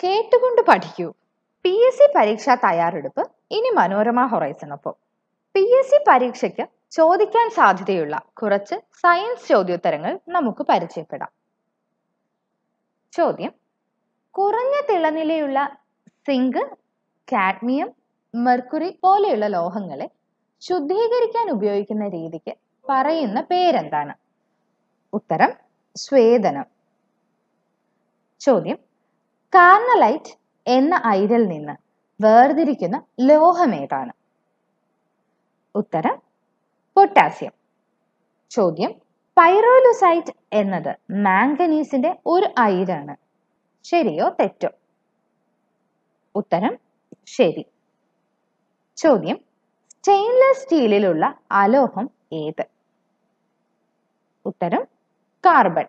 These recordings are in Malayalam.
കേട്ടുകൊണ്ട് പഠിക്കൂ പി എസ് സി പരീക്ഷാ തയ്യാറെടുപ്പ് ഇനി മനോരമ ഹൊറൈസണൊപ്പം പി എസ് സി പരീക്ഷയ്ക്ക് ചോദിക്കാൻ സാധ്യതയുള്ള കുറച്ച് സയൻസ് ചോദ്യോത്തരങ്ങൾ നമുക്ക് പരിചയപ്പെടാം ചോദ്യം കുറഞ്ഞ തിളനിലയുള്ള സിങ്ക് കാഡ്മിയം മെർക്കുറി പോലെയുള്ള ലോഹങ്ങളെ ശുദ്ധീകരിക്കാൻ ഉപയോഗിക്കുന്ന രീതിക്ക് പറയുന്ന പേരെന്താണ് ഉത്തരം സ്വേദനം ചോദ്യം കാർണലൈറ്റ് എന്ന അയിരിൽ നിന്ന് വേർതിരിക്കുന്ന ലോഹമേതാണ് ഉത്തരം പൊട്ടാസ്യം ചോദ്യം പൈറോലുസൈറ്റ് എന്നത് മാംഗനീസിന്റെ ഒരു അയിരാണ് ശരിയോ തെറ്റോ ഉത്തരം ശരി ചോദ്യം സ്റ്റെയിൻലെസ് സ്റ്റീലിലുള്ള അലോഹം ഏത് ഉത്തരം കാർബൺ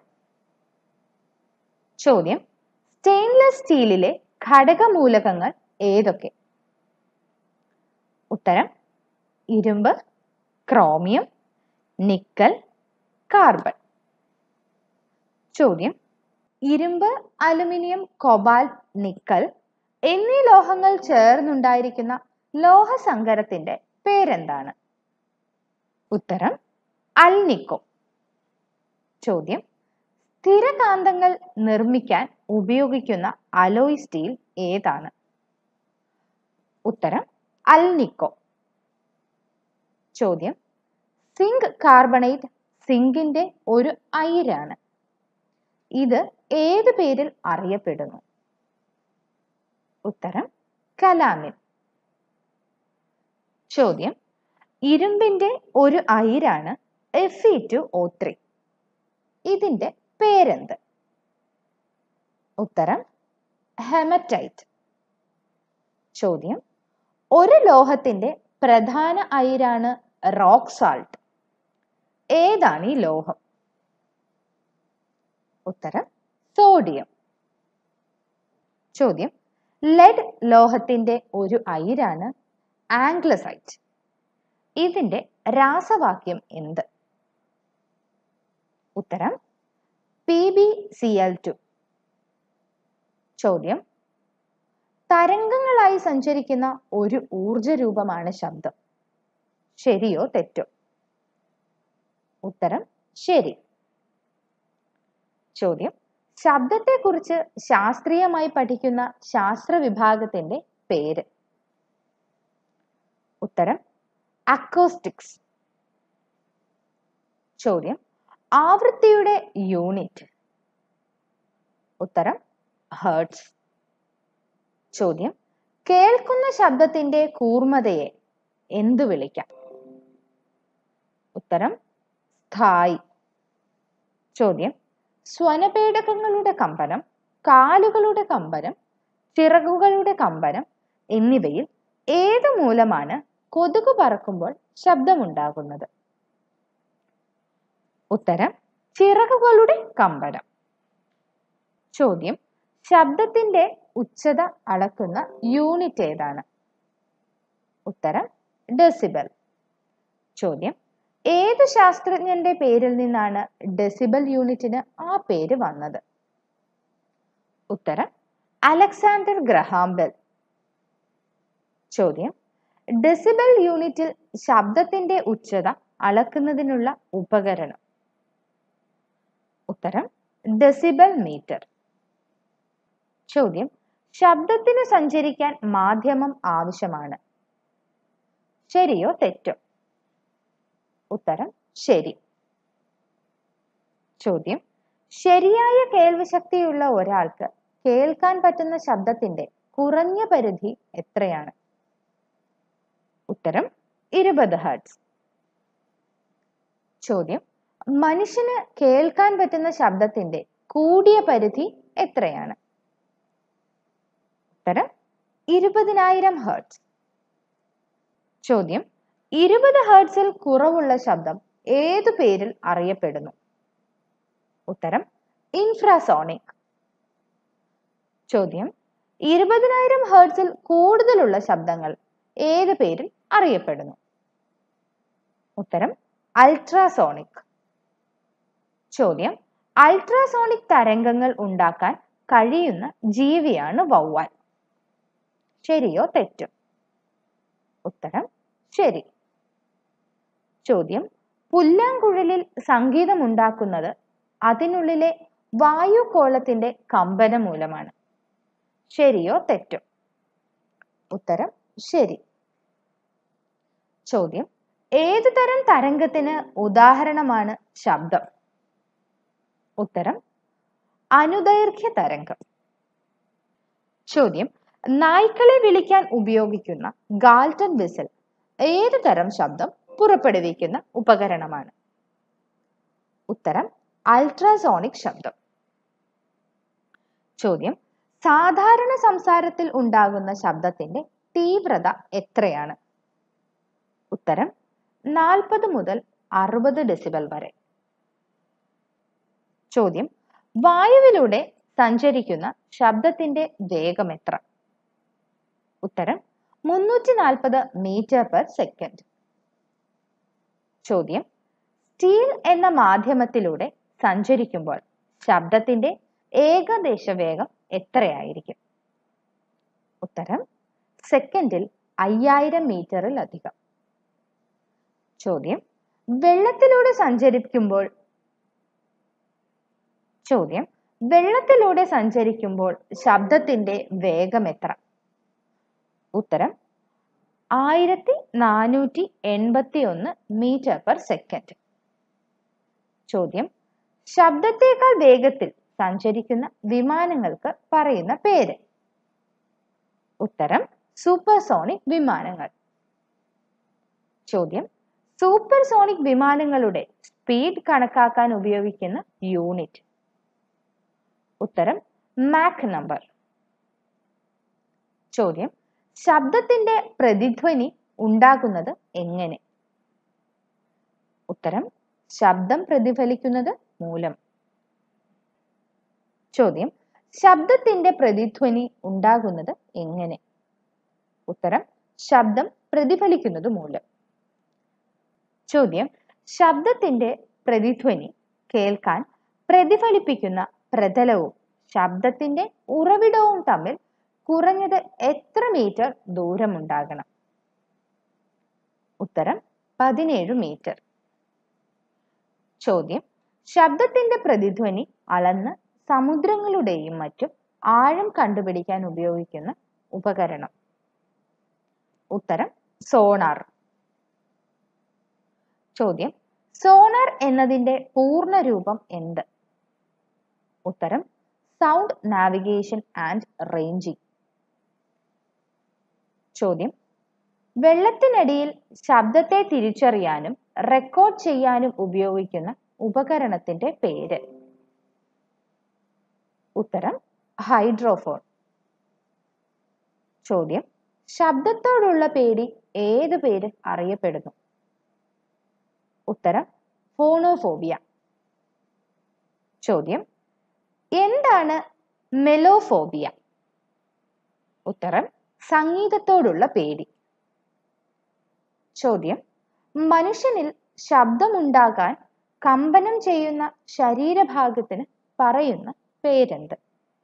ചോദ്യം സ്റ്റെയിൻലെസ് സ്റ്റീലിലെ ഘടകമൂലകങ്ങൾ ഏതൊക്കെ ഉത്തരം ഇരുമ്പ് ക്രോമിയം നിക്കൽ കാർബൺ ചോദ്യം ഇരുമ്പ് അലുമിനിയം കൊബാൽ നിക്കൽ എന്നീ ലോഹങ്ങൾ ചേർന്നുണ്ടായിരിക്കുന്ന ലോഹസങ്കരത്തിന്റെ പേരെന്താണ് ഉത്തരം അൽനിക്കോ ചോദ്യം സ്ഥിരകാന്തങ്ങൾ നിർമ്മിക്കാൻ ഉപയോഗിക്കുന്ന അലോയ് സ്റ്റീൽ ഏതാണ് ഉത്തരം അൽനിക്കോ ചോദ്യം സിങ്ക് കാർബണേറ്റ് സിങ്കിന്റെ ഒരു അയിരാണ് ഇത് ഏത് പേരിൽ അറിയപ്പെടുന്നു ഉത്തരം കലാമിൻ ചോദ്യം ഇരുമ്പിന്റെ ഒരു അയിരാണ് F E two O three ഇതിന്റെ പേരെന്ത് ഉത്തരം ഹെമറ്റൈറ്റ് ചോദ്യം ഒരു ലോഹത്തിന്റെ പ്രധാന അയിരാണ് റോക്ക് സാൾട്ട് ഏതാണ് ഈ ലോഹം ഉത്തരം സോഡിയം ചോദ്യം ലെഡ് ലോഹത്തിന്റെ ഒരു അയിരാണ് ആംഗ്ലസൈറ്റ് ഇതിന്റെ രാസവാക്യം എന്ത് ഉത്തരം P B C L two ചോദ്യം തരംഗങ്ങളായി സഞ്ചരിക്കുന്ന ഒരു ഊർജ രൂപമാണ് ശബ്ദം ശരിയോ തെറ്റോ ഉത്തരം ശരി ചോദ്യം ശബ്ദത്തെക്കുറിച്ച് ശാസ്ത്രീയമായി പഠിക്കുന്ന ശാസ്ത്ര വിഭാഗത്തിന്റെ പേര് ഉത്തരം അക്കോസ്റ്റിക്സ് ചോദ്യം ആവൃത്തിയുടെ യൂണിറ്റ് ഉത്തരം ഹേർട്സ് ചോദ്യം കേൾക്കുന്ന ശബ്ദത്തിന്റെ കൂർമ്മതയെ എന്തു വിളിക്കാം ഉത്തരം സ്ഥായി ചോദ്യം സ്വനപേടകങ്ങളുടെ കമ്പനം കാലുകളുടെ കമ്പനം ചിറകുകളുടെ കമ്പനം എന്നിവയിൽ ഏത് മൂലമാണ് കൊതുക് പറക്കുമ്പോൾ ശബ്ദമുണ്ടാകുന്നത് ഉത്തരം ചിറകുകളുടെ കമ്പനം ചോദ്യം ശബ്ദത്തിന്റെ ഉച്ചത അളക്കുന്ന യൂണിറ്റ് ഏതാണ് ഉത്തരം ഡെസിബൽ ചോദ്യം ഏത് ശാസ്ത്രജ്ഞന്റെ പേരിൽ നിന്നാണ് ഡെസിബൽ യൂണിറ്റിന് ആ പേര് വന്നത് ഉത്തരം അലക്സാണ്ടർ ഗ്രഹാം ബെൽ ചോദ്യം ഡെസിബൽ യൂണിറ്റിൽ ശബ്ദത്തിന്റെ ഉച്ചത അളക്കുന്നതിനുള്ള ഉപകരണം ഉത്തരം ഡെസിബൽ മീറ്റർ ചോദ്യം ശബ്ദത്തിന് സഞ്ചരിക്കാൻ മാധ്യമം ആവശ്യമാണ് ശരിയോ തെറ്റോ ഉത്തരം ശരി ചോദ്യം ശരിയായ കേൾവി ശക്തിയുള്ള ഒരാൾക്ക് കേൾക്കാൻ പറ്റുന്ന ശബ്ദത്തിന്റെ കുറഞ്ഞ പരിധി എത്രയാണ് ഉത്തരം ഇരുപത് ഹെർട്സ് ചോദ്യം മനുഷ്യന് കേൾക്കാൻ പറ്റുന്ന ശബ്ദത്തിന്റെ കൂടിയ പരിധി എത്രയാണ് ഉത്തരം ഇരുപതിനായിരം ഹെർട്സ് ചോദ്യം ഇരുപത് ഹെർട്സിൽ കുറവുള്ള ശബ്ദം ഏതു പേരിൽ അറിയപ്പെടുന്നു ഉത്തരം ഇൻഫ്രാസോണിക് ചോദ്യം ഇരുപതിനായിരം ഹെർട്സിൽ കൂടുതലുള്ള ശബ്ദങ്ങൾ ഏത് പേരിൽ അറിയപ്പെടുന്നു ഉത്തരം അൾട്രാസോണിക് ചോദ്യം അൾട്രാസോണിക് തരംഗങ്ങൾ ഉണ്ടാക്കാൻ കഴിയുന്ന ജീവിയാണ് വവ്വാൽ ശരിയോ തെറ്റോ ഉത്തരം ശരി ചോദ്യം പുല്ലാങ്കുഴലിൽ സംഗീതമുണ്ടാക്കുന്നത് അതിനുള്ളിലെ വായുകോളത്തിന്റെ കമ്പനം മൂലമാണ് ശരിയോ തെറ്റോ ഉത്തരം ശരി ചോദ്യം ഏതു തരം തരംഗത്തിന് ഉദാഹരണമാണ് ശബ്ദം ഉത്തരം അനുദൈർഘ്യ തരംഗം ചോദ്യം നായ്ക്കളെ വിളിക്കാൻ ഉപയോഗിക്കുന്ന ഗാൽട്ടൺ വിസിൽ ഏതു തരം ശബ്ദം പുറപ്പെടുവിക്കുന്ന ഉപകരണമാണ് ഉത്തരം അൾട്രാസോണിക് ശബ്ദം ചോദ്യം സാധാരണ സംസാരത്തിൽ ഉണ്ടാകുന്ന ശബ്ദത്തിന്റെ തീവ്രത എത്രയാണ് ഉത്തരം നാൽപ്പത് മുതൽ അറുപത് ഡെസിബൽ വരെ ചോദ്യം വായുവിലൂടെ സഞ്ചരിക്കുന്ന ശബ്ദത്തിന്റെ വേഗം എത്ര ഉത്തരം മുന്നൂറ്റി നാൽപ്പത് മീറ്റർ പെർ സെക്കൻഡ് ചോദ്യം സ്റ്റീൽ എന്ന മാധ്യമത്തിലൂടെ സഞ്ചരിക്കുമ്പോൾ ശബ്ദത്തിന്റെ ഏകദേശ വേഗം എത്രയായിരിക്കും ഉത്തരം സെക്കൻഡിൽ അയ്യായിരം മീറ്ററിൽ അധികം ചോദ്യം വെള്ളത്തിലൂടെ സഞ്ചരിക്കുമ്പോൾ ചോദ്യം വെള്ളത്തിലൂടെ സഞ്ചരിക്കുമ്പോൾ ശബ്ദത്തിന്റെ വേഗം എത്ര ഉത്തരം ആയിരത്തി നാനൂറ്റി എൺപത്തി ഒന്ന് മീറ്റർ പെർ സെക്കൻഡ് ചോദ്യം ശബ്ദത്തേക്കാൾ വേഗത്തിൽ സഞ്ചരിക്കുന്ന വിമാനങ്ങൾക്ക് പറയുന്ന പേര് ഉത്തരം സൂപ്പർസോണിക് വിമാനങ്ങൾ ചോദ്യം സൂപ്പർസോണിക് വിമാനങ്ങളുടെ സ്പീഡ് കണക്കാക്കാൻ ഉപയോഗിക്കുന്ന യൂണിറ്റ് ഉത്തരം മാക് നമ്പർ ചോദ്യം ശബ്ദത്തിന്റെ പ്രതിധ്വനി ഉണ്ടാകുന്നത് എങ്ങനെ ഉത്തരം ശബ്ദം പ്രതിഫലിക്കുന്നത് മൂലം ചോദ്യം ശബ്ദത്തിന്റെ പ്രതിധ്വനി ഉണ്ടാകുന്നത് എങ്ങനെ ഉത്തരം ശബ്ദം പ്രതിഫലിക്കുന്നത് മൂലം ചോദ്യം ശബ്ദത്തിന്റെ പ്രതിധ്വനി കേൾക്കാൻ പ്രതിഫലിപ്പിക്കുന്ന പ്രതലവും ശബ്ദത്തിന്റെ ഉറവിടവും തമ്മിൽ കുറഞ്ഞത് എത്ര മീറ്റർ ദൂരമുണ്ടാകണം ഉത്തരം പതിനേഴ് മീറ്റർ ചോദ്യം ശബ്ദത്തിന്റെ പ്രതിധ്വനി അളന്ന് സമുദ്രങ്ങളുടെയും മറ്റും ആഴം കണ്ടുപിടിക്കാൻ ഉപയോഗിക്കുന്ന ഉപകരണം ഉത്തരം സോണാർ ചോദ്യം സോണാർ എന്നതിന്റെ പൂർണ്ണ രൂപം എന്ത് ഉത്തരം സൗണ്ട് നാവിഗേഷൻ ആൻഡ് റേഞ്ചിങ് ചോദ്യം വെള്ളത്തിനടിയിൽ ശബ്ദത്തെ തിരിച്ചറിയാനും റെക്കോർഡ് ചെയ്യാനും ഉപയോഗിക്കുന്ന ഉപകരണത്തിന്റെ പേര് ഉത്തരം ഹൈഡ്രോഫോൺ ചോദ്യം ശബ്ദത്തോടുള്ള പേടി ഏത് പേര് അറിയപ്പെടുന്നു ഉത്തരം ഫോണോഫോബിയ ചോദ്യം എന്താണ് മെലോഫോബിയ ഉത്തരം സംഗീതത്തോടുള്ള പേടി ചോദ്യം മനുഷ്യനിൽ ശബ്ദമുണ്ടാകാൻ കമ്പനം ചെയ്യുന്ന ശരീരഭാഗത്തിന് പറയുന്ന പേരെന്ത്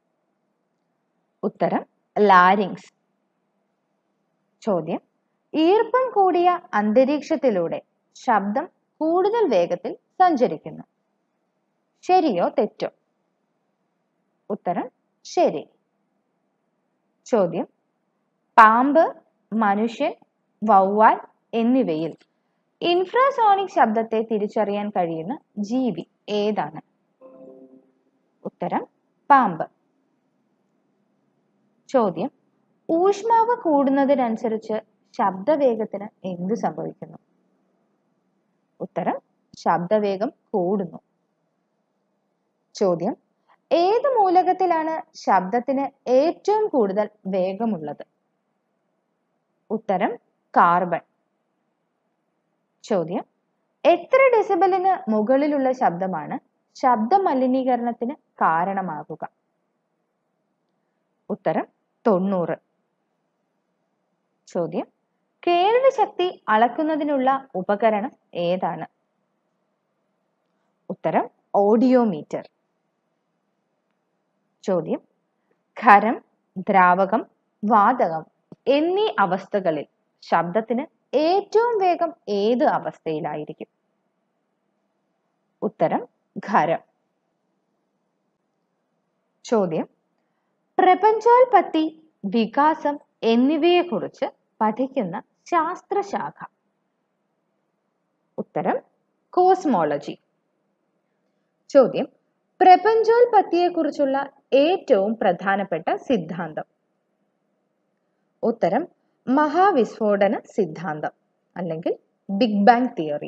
ഉത്തരം ലാരിങ്സ് ചോദ്യം ഈർപ്പം കൂടിയ അന്തരീക്ഷത്തിലൂടെ ശബ്ദം കൂടുതൽ വേഗത്തിൽ സഞ്ചരിക്കുന്നു ശരിയോ തെറ്റോ ഉത്തരം ശരി ചോദ്യം പാമ്പ് മനുഷ്യൻ വവ്വാൽ എന്നിവയിൽ ഇൻഫ്രാസോണിക് ശബ്ദത്തെ തിരിച്ചറിയാൻ കഴിയുന്ന ജീവി ഏതാണ് ഉത്തരം പാമ്പ് ചോദ്യം ഊഷ്മാവ് കൂടുന്നതിനനുസരിച്ച് ശബ്ദവേഗത്തിന് എന്ത് സംഭവിക്കുന്നു ഉത്തരം ശബ്ദവേഗം കൂടുന്നു ചോദ്യം ഏത് മൂലകത്തിലാണ് ശബ്ദത്തിന് ഏറ്റവും കൂടുതൽ വേഗമുള്ളത് ഉത്തരം കാർബൺ ചോദ്യം എത്ര ഡെസിബലിന് മുകളിലുള്ള ശബ്ദമാണ് ശബ്ദ മലിനീകരണത്തിന് കാരണമാകുക ഉത്തരം തൊണ്ണൂറ് ചോദ്യം കേൾവി ശക്തി അളക്കുന്നതിനുള്ള ഉപകരണം ഏതാണ് ഉത്തരം ഓഡിയോമീറ്റർ ചോദ്യം ഖരം ദ്രാവകം വാതകം എന്നീ അവസ്ഥകളിൽ ശബ്ദത്തിന് ഏറ്റവും വേഗം ഏത് അവസ്ഥയിലായിരിക്കും ഉത്തരം ഖരം ചോദ്യം പ്രപഞ്ചോൽപത്തി വികാസം എന്നിവയെക്കുറിച്ച് പഠിക്കുന്ന ശാസ്ത്രശാഖ ഉത്തരം കോസ്മോളജി ചോദ്യം പ്രപഞ്ചോൽപത്തിയെക്കുറിച്ചുള്ള ഏറ്റവും പ്രധാനപ്പെട്ട സിദ്ധാന്തം ഉത്തരം മഹാവിസ്ഫോടന സിദ്ധാന്തം അല്ലെങ്കിൽ ബിഗ് ബാങ് തിയറി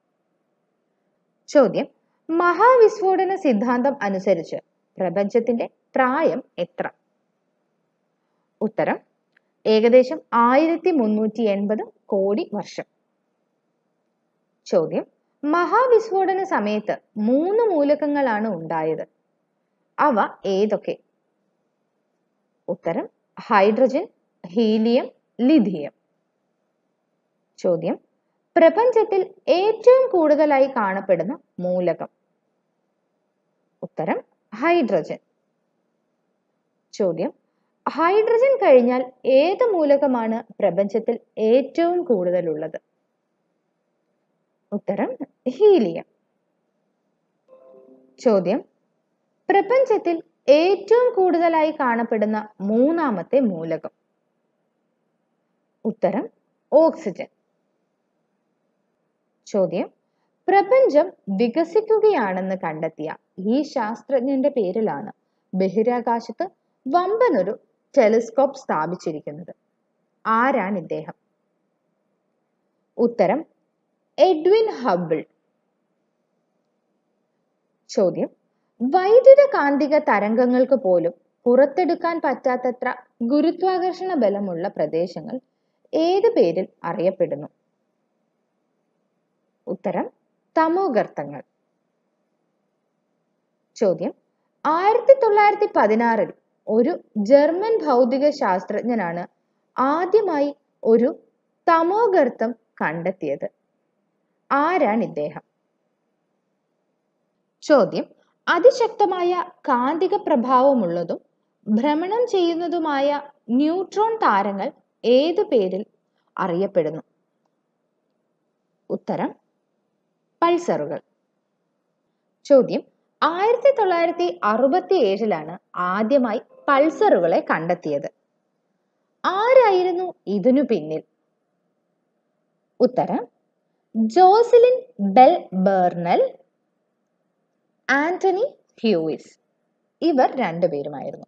ചോദ്യം മഹാവിസ്ഫോടന സിദ്ധാന്തം അനുസരിച്ച് പ്രപഞ്ചത്തിന്റെ പ്രായം എത്ര ഉത്തരം ഏകദേശം ആയിരത്തി മുന്നൂറ്റി എൺപത് കോടി വർഷം ചോദ്യം മഹാവിസ്ഫോടന സമയത്ത് മൂന്ന് മൂലകങ്ങളാണ് ഉണ്ടായത് അവ ഏതൊക്കെ ഉത്തരം ഹൈഡ്രജൻ ഹീലിയം ലിഥിയം ചോദ്യം പ്രപഞ്ചത്തിൽ ഏറ്റവും കൂടുതലായി കാണപ്പെടുന്ന മൂലകം ഉത്തരം ഹൈഡ്രജൻ ചോദ്യം ഹൈഡ്രജൻ കഴിഞ്ഞാൽ ഏത് മൂലകമാണ് പ്രപഞ്ചത്തിൽ ഏറ്റവും കൂടുതലുള്ളത് ഉത്തരം ഹീലിയം ചോദ്യം പ്രപഞ്ചത്തിൽ ഏറ്റവും കൂടുതലായി കാണപ്പെടുന്ന മൂന്നാമത്തെ മൂലകം ഉത്തരം ഓക്സിജൻ ചോദ്യം പ്രപഞ്ചം വികസിക്കുകയാണെന്ന് കണ്ടെത്തിയ ഈ ശാസ്ത്രജ്ഞന്റെ പേരിലാണ് ബഹിരാകാശത്ത് വമ്പനൊരു ടെലിസ്കോപ്പ് സ്ഥാപിച്ചിരിക്കുന്നത് ആരാണ് ഇദ്ദേഹം ഉത്തരം എഡ്വിൻ ഹബിൾ ചോദ്യം വൈദ്യുത കാന്തിക തരംഗങ്ങൾക്ക് പോലും പുറത്തെടുക്കാൻ പറ്റാത്തത്ര ഗുരുത്വാകർഷണ ബലമുള്ള പ്രദേശങ്ങൾ ഏത് പേരിൽ അറിയപ്പെടുന്നു ഉത്തരം തമോഗർത്തങ്ങൾ ചോദ്യം ആയിരത്തി തൊള്ളായിരത്തി പതിനാറിൽ ഒരു ജർമ്മൻ ഭൗതിക ശാസ്ത്രജ്ഞനാണ് ആദ്യമായി ഒരു തമോഗർത്തം കണ്ടെത്തിയത് ആരാണ് ഇദ്ദേഹം ചോദ്യം അതിശക്തമായ കാന്തിക പ്രഭാവമുള്ളതും ഭ്രമണം ചെയ്യുന്നതുമായ ന്യൂട്രോൺ താരങ്ങൾ ഏതു പേരിൽ അറിയപ്പെടുന്നു ഉത്തരം പൾസറുകൾ ചോദ്യം ആയിരത്തി തൊള്ളായിരത്തി അറുപത്തി ഏഴിലാണ് ആദ്യമായി പൾസറുകളെ കണ്ടെത്തിയത് ആരായിരുന്നു ഇതിനു പിന്നിൽ ഉത്തരം ജോസിലിൻ ബെൽ ബേർണൽ ആന്റണി ഹ്യൂയിസ് ഇവർ രണ്ടുപേരുമായിരുന്നു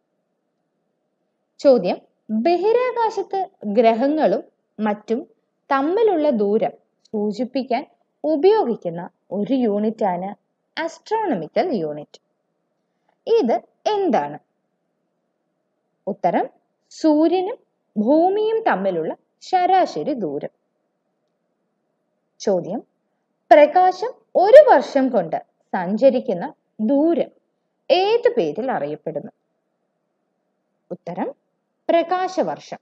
ചോദ്യം ബഹിരാകാശത്ത് ഗ്രഹങ്ങളും മറ്റും തമ്മിലുള്ള ദൂരം സൂചിപ്പിക്കാൻ ഉപയോഗിക്കുന്ന ഒരു യൂണിറ്റാണ് ആസ്ട്രോണമിക്കൽ യൂണിറ്റ് ഇത് എന്താണ് ഉത്തരം സൂര്യനും ഭൂമിയും തമ്മിലുള്ള ശരാശരി ദൂരം ചോദ്യം പ്രകാശം ഒരു വർഷം കൊണ്ട് സഞ്ചരിക്കുന്ന ദൂരം ഏത് പേരിൽ അറിയപ്പെടുന്നു ഉത്തരം പ്രകാശവർഷം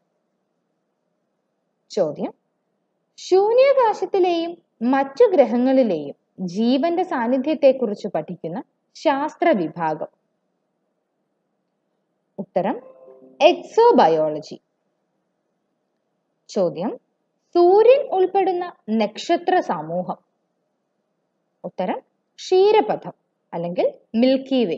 ചോദ്യം ശൂന്യാകാശത്തിലെയും മറ്റു ഗ്രഹങ്ങളിലെയും ജീവന്റെ സാന്നിധ്യത്തെക്കുറിച്ച് പഠിക്കുന്ന ശാസ്ത്ര വിഭാഗം ഉത്തരം എക്സോബയോളജി ചോദ്യം സൂര്യൻ ഉൾപ്പെടുന്ന നക്ഷത്ര സമൂഹം ഉത്തരം ക്ഷീരപഥം അല്ലെങ്കിൽ മിൽക്കി വേ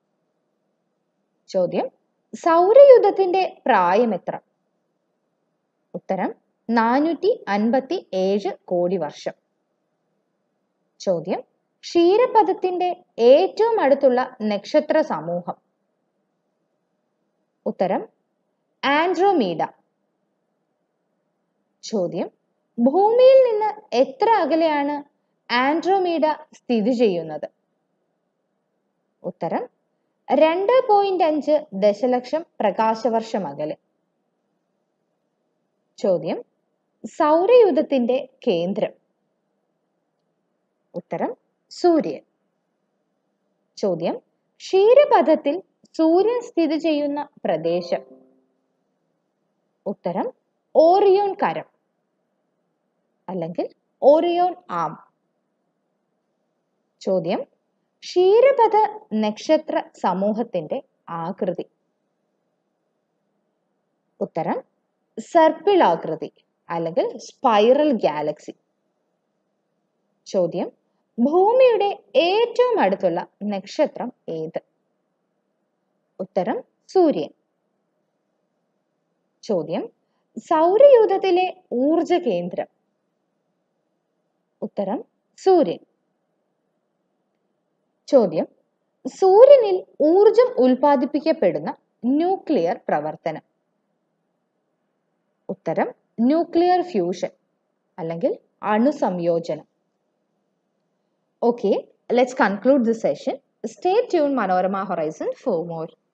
ചോദ്യം സൗരയുധത്തിന്റെ പ്രായം എത്ര ഉത്തരം നാനൂറ്റി അൻപത്തി ഏഴ് കോടി വർഷം ചോദ്യം ക്ഷീരപഥത്തിന്റെ ഏറ്റവും അടുത്തുള്ള നക്ഷത്ര സമൂഹം ഉത്തരം ആൻഡ്രോമീഡ ചോദ്യം ഭൂമിയിൽ നിന്ന് എത്ര അകലെയാണ് ആൻഡ്രോമീഡ സ്ഥിതി ചെയ്യുന്നത് ഉത്തരം രണ്ട് പോയിന്റ് അഞ്ച് ദശലക്ഷം പ്രകാശവർഷം അകലെ ചോദ്യം സൗരയൂഥത്തിന്റെ കേന്ദ്രം ഉത്തരം സൂര്യൻ ചോദ്യം ക്ഷീരപഥത്തിൽ സൂര്യൻ സ്ഥിതി ചെയ്യുന്ന പ്രദേശം ഉത്തരം ഓറിയോൺ കരം അല്ലെങ്കിൽ ഓറിയോൺ ആം ചോദ്യം ക്ഷീരപഥ നക്ഷത്ര സമൂഹത്തിന്റെ ആകൃതി ഉത്തരം സർപ്പിളാകൃതി അല്ലെങ്കിൽ സ്പൈറൽ ഗാലക്സി ചോദ്യം ഭൂമിയുടെ ഏറ്റവും അടുത്തുള്ള നക്ഷത്രം ഏത് ഉത്തരം സൂര്യൻ ചോദ്യം സൗരയൂഥത്തിലെ ഊർജ കേന്ദ്രം ഉത്തരം സൂര്യൻ ചോദ്യം സൂര്യനിൽ ഊർജം ഉൽപ്പാദിപ്പിക്കപ്പെടുന്ന ന്യൂക്ലിയർ പ്രവർത്തനം ഉത്തരം ന്യൂക്ലിയർ ഫ്യൂഷൻ അല്ലെങ്കിൽ അണുസംയോജനം okay let's conclude the session stay tune Manorama Horizon for more